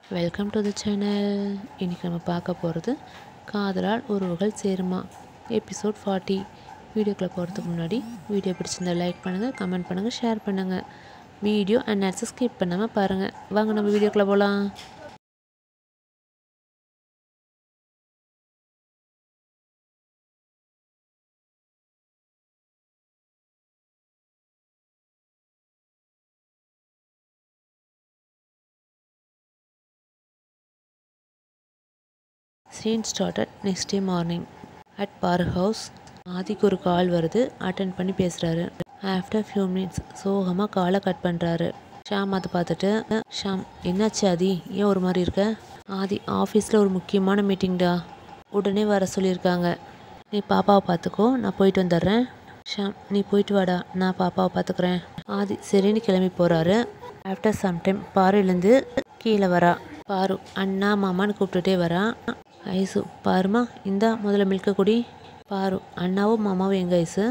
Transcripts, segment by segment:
Welcome to the channel இன்றைக்கி நம்ம பார்க்க போகிறது காதலால் உறவுகள் சேருமா எபிசோட் ஃபார்ட்டி வீடியோக்குள்ளே போகிறதுக்கு முன்னாடி வீடியோ பிடிச்சிருந்தா லைக் பண்ணுங்கள் கமெண்ட் பண்ணுங்கள் ஷேர் பண்ணுங்கள் வீடியோ அண்ட் ஆட்ஸை ஸ்கிப் பண்ணாமல் பாருங்கள் வாங்க நம்ம வீடியோக்குள்ளே போகலாம் scene started next day morning at bar house ஆதிக்கு ஒரு கால் வருது அட்டன் பண்ணி பேசுகிறாரு ஆஃப்டர் ஃபியூ மினிட்ஸ் சோகமாக காலை கட் பண்ணுறாரு ஷாம் அதை பார்த்துட்டு ஷாம் என்னாச்சு ஆதி ஏன் ஒரு மாதிரி இருக்க ஆதி ஆஃபீஸில் ஒரு முக்கியமான மீட்டிங்டா உடனே வர சொல்லியிருக்காங்க நீ பாப்பாவை பார்த்துக்கோ நான் போயிட்டு வந்துடுறேன் ஷாம் நீ போயிட்டு வாடா நான் பாப்பாவை பார்த்துக்கிறேன் ஆதி சரின்னு கிளம்பி போகிறாரு ஆஃப்டர் சம்டைம் பாருலேருந்து கீழே வரா பாரு அண்ணா மாமான்னு கூப்பிட்டுட்டே வரா ஐசு பாருமா இந்தா முதல்ல மில்க குடி பாரு அண்ணாவும் மாமாவும் எங்க ஐசு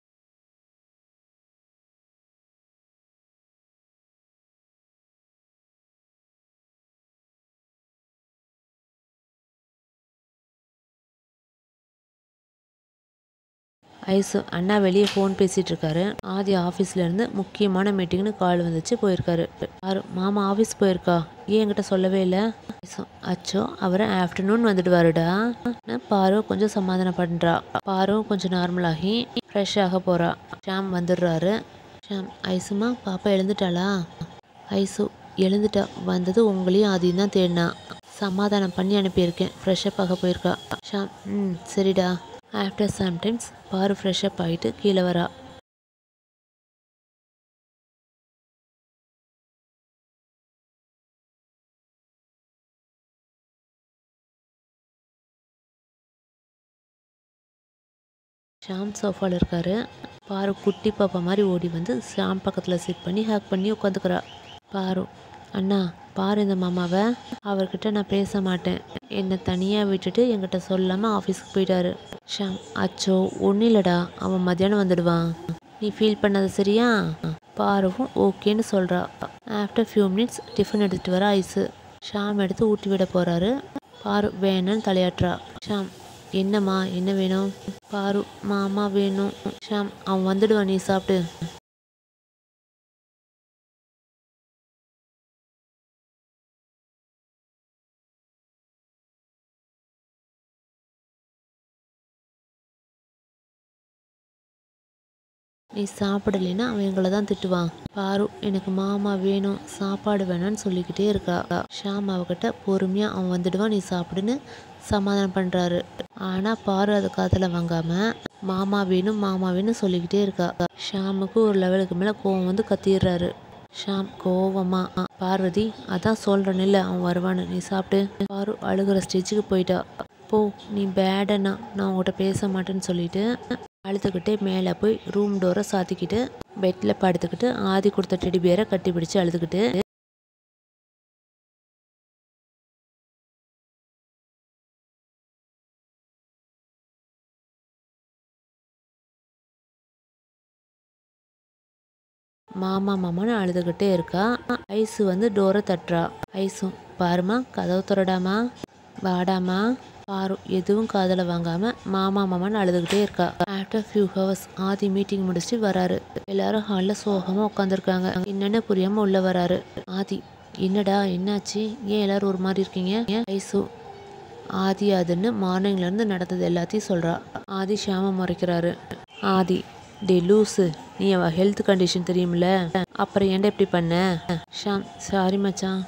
ஐசு அண்ணா வெளியே ஃபோன் பேசிட்டு இருக்காரு ஆதி ஆஃபீஸ்ல இருந்து முக்கியமான மீட்டிங்னு கால் வந்துச்சு போயிருக்காரு பாரு மாமா ஆஃபீஸ் போயிருக்கா ஏன் என்கிட்ட சொல்லவே இல்லை ஐசு அச்சோ அவரை ஆஃப்டர்நூன் வந்துடுவாருடா நான் பாரு கொஞ்சம் சமாதானம் பண்றா பாரும் கொஞ்சம் நார்மலாகி ஃப்ரெஷ் ஆக போறா ஷாம் வந்துடுறாரு ஷாம் ஐசுமா பாப்பா எழுந்துட்டாளா ஐசு எழுந்துட்டா வந்தது உங்களையும் ஆதியும் தான் தேடினா சமாதானம் பண்ணி அனுப்பியிருக்கேன் ஃப்ரெஷ்அப் ஆக போயிருக்கா ஷாம் ம் சரிடா ஆஃப்டர் சம்டைம்ஸ் பாரு ஃப்ரெஷ்அப் ஆகிட்டு கீழே வரா ஷாம் சோஃபாவில் இருக்காரு பாரு குட்டி பாப்பா மாதிரி ஓடி வந்து ஷாம் பக்கத்தில் சிட் பண்ணி ஹேக் பண்ணி உட்காந்துக்கிறா பாரு அண்ணா பாரு இந்த மாமாவை அவர்கிட்ட நான் பேச மாட்டேன் என்னை தனியாக விட்டுட்டு என்கிட்ட சொல்லாமல் ஆஃபீஸ்க்கு போயிட்டாரு ஷாம் அச்சோ ஒன்றும் இல்லைடா அவன் மத்தியானம் வந்துடுவான் நீ ஃபீல் பண்ணது சரியா பாருவும் ஓகேன்னு சொல்கிறா ஆஃப்டர் ஃபியூ மினிட்ஸ் டிஃபன் எடுத்துகிட்டு வர ஐஸு ஷாம் எடுத்து ஊட்டி விட போகிறாரு பாரு வேணும்னு தலையாட்டுறா ஷாம் என்னம்மா என்ன வேணும் பாரு மாமா வேணும் ஷாம் அவன் வந்துடுவான் நீ சாப்பிட்டு நீ சாப்பிடலைன்னா அவன் எங்களை தான் திட்டுவான் பாரு எனக்கு மாமா வேணும் சாப்பாடு வேணும்னு சொல்லிக்கிட்டே இருக்கா ஷாம் அவகிட்ட பொறுமையாக அவன் வந்துடுவான் நீ சாப்பிடுன்னு சமாதானம் பண்ணுறாரு ஆனால் பாரு அதை காதில் வாங்காம மாமா வேணும் மாமா வேணும் சொல்லிக்கிட்டே இருக்கா ஷாமுக்கு ஒரு லெவலுக்கு மேலே கோவம் வந்து கத்திடுறாரு ஷாம் கோவமா "ஆ, பார்வதி அதான் சொல்கிறேன் இல்லை அவன் வருவான்னு நீ சாப்பிட்டு பாரு அழுகிற ஸ்டேஜுக்கு போயிட்டா போ நீ பேடனா நான் உங்கள்கிட்ட பேச மாட்டேன்னு சொல்லிட்டு அழுதுகிட்டே மேலே போய் ரூம் டோரை சாத்திக்கிட்டு பெட்டில் படுத்துக்கிட்டு ஆதி கொடுத்த டெடி பேரை கட்டி பிடிச்சு அழுதுகிட்டு மாமா மாமான்னு அழுதுகிட்டே இருக்கா ஐசு வந்து டோரை தட்டுறா ஐசும் பாருமா கதவு திறடாமா வாடாமா பாரு எதுவும் காதல வாங்காம மாமா மாமான்னு அழுதுகிட்டே இருக்கா after few hours Aadhi meeting முடிச்சுட்டு வராரு எல்லாரும் ஹாலில் சோகமா உட்காந்துருக்காங்க என்னன்னு புரியாம உள்ள வராரு ஆதி என்னடா என்னாச்சு ஏன் எல்லாரும் ஒரு மாதிரி இருக்கீங்க ஏன் ஐசு ஆதி அதுன்னு மார்னிங்ல இருந்து நடந்தது எல்லாத்தையும் சொல்றா ஆதி ஷாம முறைக்கிறாரு ஆதி டே லூசு நீ அவ ஹெல்த் கண்டிஷன் தெரியும்ல அப்புறம் ஏன்டா இப்படி பண்ண ஷாம் சாரி மச்சான்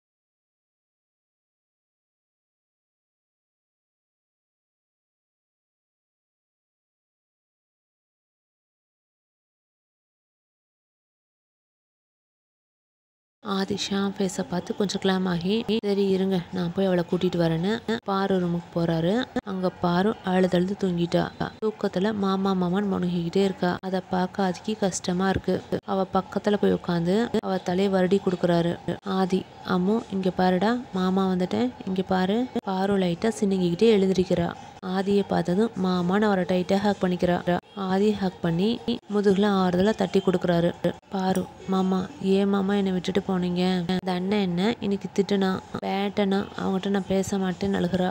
ஆதி ஷாம் ஃபேஸை பார்த்து கொஞ்சம் கிளாம் ஆகி சரி இருங்க நான் போய் அவளை கூட்டிட்டு வரேன்னு பாரு ரூமுக்கு போறாரு அங்க பாரு அழுதழுது தூங்கிட்டா தூக்கத்துல மாமா மாமான்னு முணுகிக்கிட்டே இருக்கா அதை பார்க்க ஆதிக்கு கஷ்டமா இருக்கு அவ பக்கத்துல போய் உட்காந்து அவ தலையை வருடி கொடுக்குறாரு ஆதி அம்மு இங்க பாருடா மாமா வந்துட்டேன் இங்க பாரு பாரு லைட்டா சின்னுங்கிக்கிட்டே எழுந்திருக்கிறா ஆதியை பார்த்ததும் மாமான்னு அவரை டைட்டாக ஹக் பண்ணிக்கிறா ஆதியை ஹக் பண்ணி முதுகுல ஆறுதலாக தட்டி கொடுக்குறாரு பாரு மாமா ஏன் மாமா என்னை விட்டுட்டு போனீங்க அந்த அண்ணன் என்ன இன்னைக்கு திட்டுனா பேட்டனா அவங்ககிட்ட நான் பேச மாட்டேன்னு அழுகிறா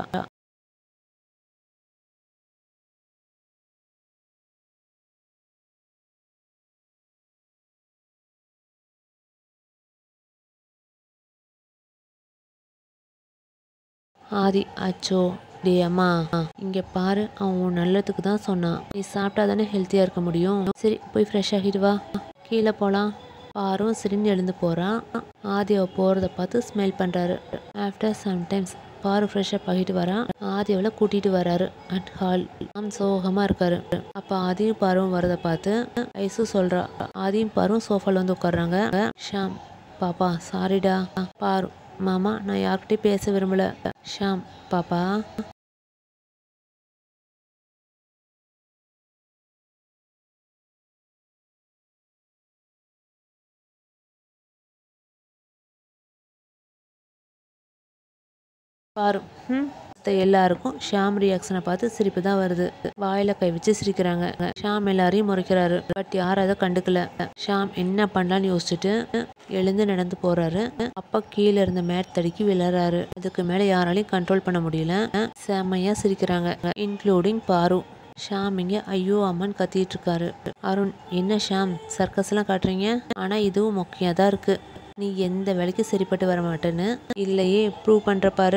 ஆதி அச்சோ டே அம்மா இங்க பாரு அவன் உன் நல்லதுக்கு தான் சொன்னான் நீ சாப்பிட்டா தானே ஹெல்த்தியா இருக்க முடியும் சரி போய் ஃப்ரெஷ் ஆகிட்டு வா கீழே போலாம் பாரும் சரின்னு எழுந்து போறான் ஆதி அவ போறத பார்த்து ஸ்மெல் பண்றாரு ஆஃப்டர் சம்டைம்ஸ் பாரு ஃப்ரெஷ் அப் ஆகிட்டு வரான் ஆதி அவளை கூட்டிட்டு வராரு அட் ஹால் ஆம் சோகமா இருக்காரு அப்ப ஆதியும் பாரும் வரதை பார்த்து ஐசு சொல்றா ஆதியும் பாரும் சோஃபால வந்து உட்கார்றாங்க ஷாம் பாப்பா சாரிடா பாரு மாமா நான் யார்கிட்டயும் பேச விரும்பல ஷாம் பாப்பா பாரு ம் மத்த எல்லாருக்கும் ஷாம் ரியாக்ஷனை பார்த்து சிரிப்பு தான் வருது வாயில கை வச்சு சிரிக்கிறாங்க ஷாம் எல்லாரையும் முறைக்கிறாரு பட் யாரும் அதை கண்டுக்கல ஷாம் என்ன பண்ணலான்னு யோசிச்சுட்டு எழுந்து நடந்து போறாரு அப்ப கீழே இருந்த மேட் தடுக்கி விழறாரு அதுக்கு மேல யாராலையும் கண்ட்ரோல் பண்ண முடியல செம்மையா சிரிக்கிறாங்க இன்க்ளூடிங் பாரு ஷாம் இங்க ஐயோ அம்மன் கத்திட்டு இருக்காரு அருண் என்ன ஷாம் சர்க்கஸ் எல்லாம் காட்டுறீங்க ஆனா இதுவும் மொக்கையா தான் இருக்கு நீ எந்த வேலைக்கும் சரிப்பட்டு வர மாட்டேன்னு இல்லையே ப்ரூவ் பண்ற பாரு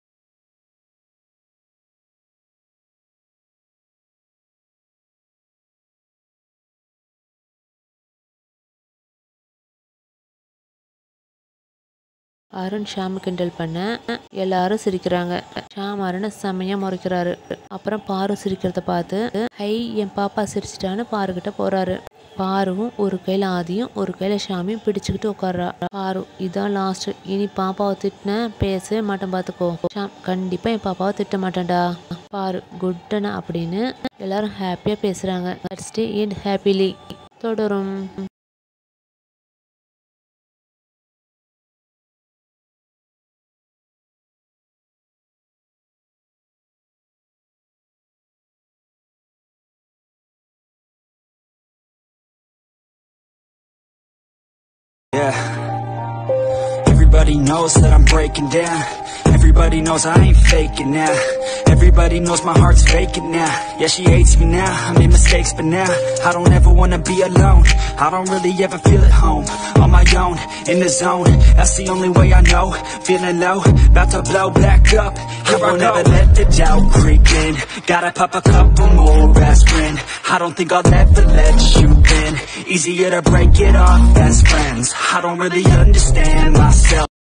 அருண் ஷாம் கிண்டல் பண்ண எல்லாரும் சிரிக்கிறாங்க ஷாம் அருணை செம்மையா முறைக்கிறாரு அப்புறம் பாரு சிரிக்கிறத பார்த்து ஹை என் பாப்பா சிரிச்சிட்டான்னு பாருகிட்ட போறாரு பாருவும் ஒரு கையில ஆதியும் ஒரு கையில ஷாமியும் பிடிச்சுக்கிட்டு உட்கார்றா பாரு இதான் லாஸ்ட் இனி பாப்பாவை திட்டின பேசவே மாட்டேன் பார்த்துக்கோ ஷாம் கண்டிப்பா என் பாப்பாவை திட்ட மாட்டேன்டா பாரு குட்டனா அப்படின்னு எல்லாரும் ஹாப்பியா பேசுறாங்க ஸ்டே எண்ட் ஹாப்பிலி தொடரும் Yeah. Everybody knows that I'm breaking down. Everybody knows I ain't faking now. Everybody knows my heart's vacant now. Yeah, she hates me now. I made mistakes, but now I don't ever wanna be alone. I don't really ever feel at home. On my own, in the zone. That's the only way I know. Feeling low, about to blow back up. I won't ever let the doubt creep in. Gotta pop a couple more aspirin. I don't think I'll ever let you in. Easier to break it off best friends. I don't really understand myself.